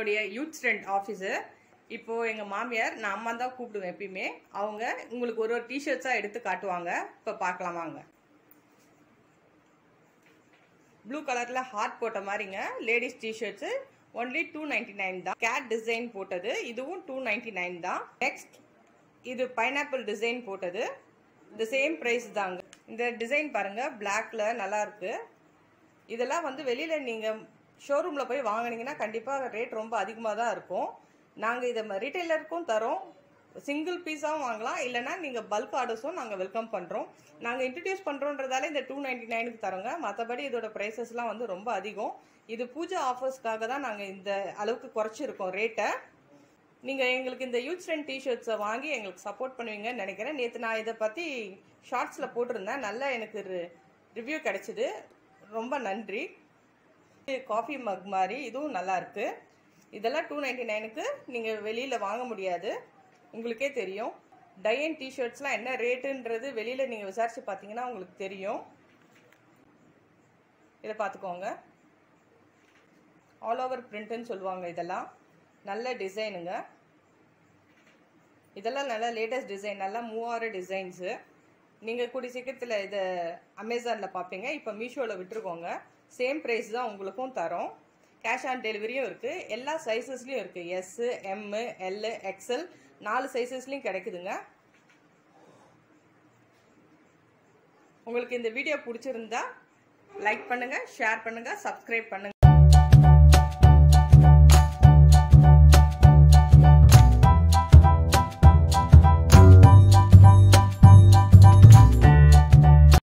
எங்களுடைய youth student office இப்போ எங்க மாமியார் நான் அம்மா தான் கூப்பிடுவேன் எப்பயுமே அவங்க உங்களுக்கு ஒரு ஒரு டிஷர்ட்ஸா எடுத்து காட்டுவாங்க இப்போ பார்க்கலாம் வாங்க ப்ளூ கலர்ல ஹார்ட் போட்ட மாதிரிங்க ladies T-shirts only two ninety nine தான் கேட் டிசைன் போட்டது இதுவும் டூ நைன்டி நைன் தான் நெக்ஸ்ட் இது பைனாப்பிள் டிசைன் போட்டது இந்த சேம் பிரைஸ் தாங்க இந்த டிசைன் பாருங்க பிளாக்ல நல்லா இருக்கு இதெல்லாம் வந்து வெளியில நீங்க ஷோரூம்ல போய் வாங்குனீங்கன்னா கண்டிப்பா ரேட் ரொம்ப அதிகமாக தான் இருக்கும் நாங்க இதை ரீட்டைலருக்கும் தரோம் சிங்கிள் பீஸாவும் வாங்கலாம் இல்லைன்னா நீங்க பல்க் ஆர்டர்ஸும் நாங்க வெல்கம் பண்றோம் நாங்க இன்ட்ரடியூஸ் பண்றோன்றதால இந்த டூ நைன்டி நைனுக்கு தரோங்க மற்றபடி இதோட ப்ரைஸஸ்லாம் வந்து ரொம்ப அதிகம் இது பூஜா ஆஃபர்ஸ்க்காக தான் நாங்க இந்த அளவுக்கு குறைச்சிருக்கோம் ரேட்டை நீங்க எங்களுக்கு இந்த யூத் ஸ்ட்ரென்த் டிஷர்ட்ஸை வாங்கி எங்களுக்கு சப்போர்ட் பண்ணுவீங்கன்னு நினைக்கிறேன் நேற்று நான் இதை பத்தி ஷார்ட்ஸ்ல போட்டிருந்தேன் நல்லா எனக்கு ரிவ்யூ கிடைச்சிது ரொம்ப நன்றி காஃபி மக் மாதிரி இதுவும் நல்லா இருக்கு இதெல்லாம் டூ நைன்டி நைனுக்கு நீங்க வெளியில வாங்க முடியாது உங்களுக்கே தெரியும் டையன் டிஷர்ட்ஸ்லாம் என்ன ரேட்டுன்றது வெளியில நீங்க விசாரிச்சு பார்த்தீங்கன்னா உங்களுக்கு தெரியும் இதை பார்த்துக்கோங்க ஆல் ஓவர் பிரிண்ட்னு சொல்லுவாங்க இதெல்லாம் நல்ல டிசைனுங்க இதெல்லாம் நல்ல லேட்டஸ்ட் டிசைன் நல்லா மூவ் ஆகிற டிசைன்ஸு நீங்கள் கூடி சீக்கிரத்தில் இதை அமேசானில் பார்ப்பீங்க இப்போ மீஷோவில் விட்டுருக்கோங்க சேம் ப்ரைஸ் தான் உங்களுக்கும் தரோம் கேஷ் ஆன் டெலிவரியும் இருக்குது எல்லா சைஸஸ்லையும் இருக்குது எஸ்ஸு எம்மு எல்லு எக்ஸல் நாலு சைஸஸ்லையும் கிடைக்குதுங்க உங்களுக்கு இந்த வீடியோ பிடிச்சிருந்தா லைக் பண்ணுங்கள் ஷேர் பண்ணுங்கள் சப்ஸ்கிரைப் பண்ணுங்கள்